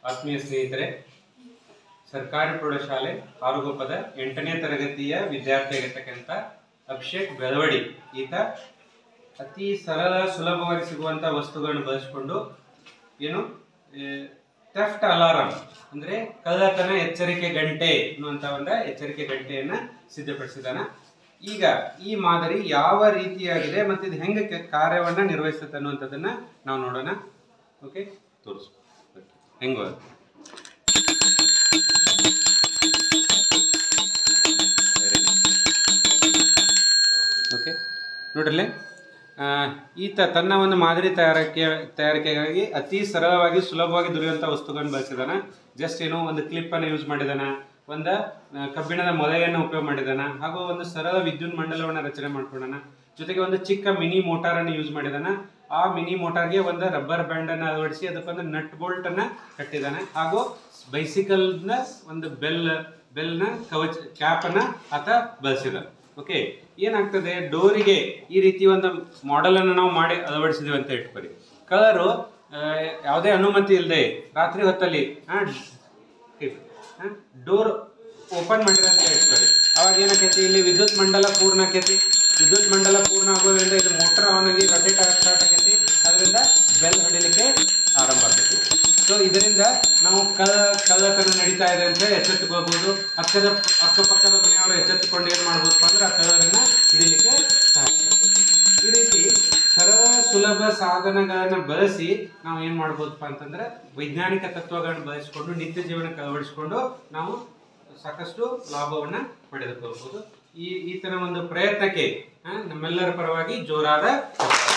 ಆತ್ಮೀಯ ಸ್ನೇಹಿತರೆ ಸರ್ಕಾರಿ ಪ್ರೌಢಶಾಲೆ ಆರುಗೊಪ್ಪದ ಎಂಟನೇ ತರಗತಿಯ ವಿದ್ಯಾರ್ಥಿಯಾಗಿರ್ತಕ್ಕಂಥ ಅಭಿಷೇಕ್ ಬೆಳವಡಿ ಈತ ಅತಿ ಸರಳ ಸುಲಭವಾಗಿ ಸಿಗುವಂಥ ವಸ್ತುಗಳನ್ನು ಬಳಸಿಕೊಂಡು ಏನು ಥೆಫ್ಟ್ ಅಲಾರಂ ಅಂದ್ರೆ ಕಳ್ಳತನ ಎಚ್ಚರಿಕೆ ಗಂಟೆ ಅನ್ನುವಂಥ ಒಂದು ಎಚ್ಚರಿಕೆ ಗಂಟೆಯನ್ನ ಸಿದ್ಧಪಡಿಸಿದಾನ ಈಗ ಈ ಮಾದರಿ ಯಾವ ರೀತಿಯಾಗಿದೆ ಮತ್ತು ಇದು ಹೆಂಗೆ ಕೆ- ಕಾರ್ಯವನ್ನ ನಿರ್ವಹಿಸುತ್ತೆ ಅನ್ನುವಂಥದ್ದನ್ನ ನಾವು ನೋಡೋಣ ಓಕೆ ತೋರಿಸು ಹೆಂಗ ಓಕೆ ನೋಡ್ರಲ್ಲೇ ಆ, ಈತ ತನ್ನ ಒಂದು ಮಾದರಿ ತಯಾರಿಕೆ ತಯಾರಿಕೆಗಾಗಿ ಅತಿ ಸರಳವಾಗಿ ಸುಲಭವಾಗಿ ದೊರೆಯುವಂಥ ವಸ್ತುಗಳನ್ನು ಬಳಸಿದಾನ ಜಸ್ಟ್ ಏನೋ ಒಂದು ಕ್ಲಿಪ್ಪನ್ನು ಯೂಸ್ ಮಾಡಿದಾನ ಒಂದು ಆ, ಕಬ್ಬಿಣದ ಮೊಲೆಯನ್ನು ಉಪಯೋಗ ಮಾಡಿದಾನ ಹಾಗೂ ಒಂದು ಸರಳ ವಿದ್ಯುತ್ ಮಂಡಲವನ್ನು ರಚನೆ ಮಾಡ್ಕೊಂಡಾನ ಜೊತೆಗೆ ಒಂದು ಚಿಕ್ಕ ಮಿನಿ ಮೋಟಾರನ್ನು ಯೂಸ್ ಮಾಡಿದಾನ ಆ ಮಿನಿ ಮೋಟಾರ್ಗೆ ಒಂದು ರಬ್ಬರ್ ಬ್ಯಾಂಡ್ ಅನ್ನು ಅಳವಡಿಸಿ ಅದಕ್ಕೊಂದು ನಟ್ ಬೋಲ್ಟ್ ಅನ್ನ ಕಟ್ಟಿದಾನೆ ಹಾಗೂ ಬೈಸಿಕಲ್ನ ಒಂದು ಬೆಲ್ ಬೆಲ್ನ ಕವಚ ಕ್ಯಾಪ್ ಅನ್ನ ಆತ ಬಳಸಿದ ಓಕೆ ಏನಾಗ್ತದೆ ಡೋರಿಗೆ ಈ ರೀತಿ ಒಂದು ಮಾಡೆಲ್ ಅನ್ನು ನಾವು ಮಾಡಿ ಅಳವಡಿಸಿದ್ವಿ ಅಂತ ಇಟ್ಕೊರಿ ಕಲರು ಯಾವುದೇ ಅನುಮತಿ ಇಲ್ಲದೆ ರಾತ್ರಿ ಹೊತ್ತಲ್ಲಿ ಡೋರ್ ಓಪನ್ ಮಾಡಿರ ಅಂತ ಇಟ್ಕೊರಿ ಅವಾಗ ಏನಾಕೈತಿ ಇಲ್ಲಿ ವಿದ್ಯುತ್ ಮಂಡಲ ಪೂರ್ಣ ಆಕೈತಿ ವಿದ್ಯುತ್ ಮಂಡಲ ಪೂರ್ಣ ಆಗೋದ್ರಿಂದ ಇದು ಮೋಟರ್ ಆನ್ ಆಗಿ ರೊಟೇಟ್ ಆಗಿ ಸ್ಟಾರ್ಟ್ ಆಕೈತಿ ಅದರಿಂದ ಬೆಲ್ ಹೊಡಿಲಿಕ್ಕೆ ಆರಂಭ ಆಗ್ತೈತಿ ಸೊ ಇದರಿಂದ ನಾವು ಕಳ್ಳ ಕಳ್ಳತನ ನಡೀತಾ ಇದೆ ಅಂತ ಎಚ್ಚೆತ್ತುಕೋಬಹುದು ಅಕ್ಕದ ಅಕ್ಕಪಕ್ಕದ ಮನೆಯವರು ಎಚ್ಚೆತ್ತುಕೊಂಡು ಏನು ಮಾಡ್ಬೋದಪ್ಪ ಅಂದ್ರೆ ಆ ಕಳ್ಳರನ್ನ ಹಿಡಿಲಿಕ್ಕೆ ಸಹಾಯ ಆಗ್ತೈತಿ. ಈ ರೀತಿ ಸರಳ ಸುಲಭ ಸಾಧನಗಳನ್ನ ಬಳಸಿ ನಾವು ಏನ್ ಮಾಡ್ಬೋದಪ್ಪ ಅಂತಂದ್ರೆ ವೈಜ್ಞಾನಿಕ ತತ್ವಗಳನ್ನ ಬಳಸಿಕೊಂಡು ನಿತ್ಯ ಜೀವನಕ್ಕೆ ಅಳವಡಿಸಿಕೊಂಡು ನಾವು ಸಾಕಷ್ಟು ಲಾಭವನ್ನ ಪಡೆದುಕೊಳ್ಬಹುದು ಈ ಈ ತರ ಒಂದು ಪ್ರಯತ್ನಕ್ಕೆ ಆ, ನಮ್ಮೆಲ್ಲರ ಪರವಾಗಿ ಜೋರಾದ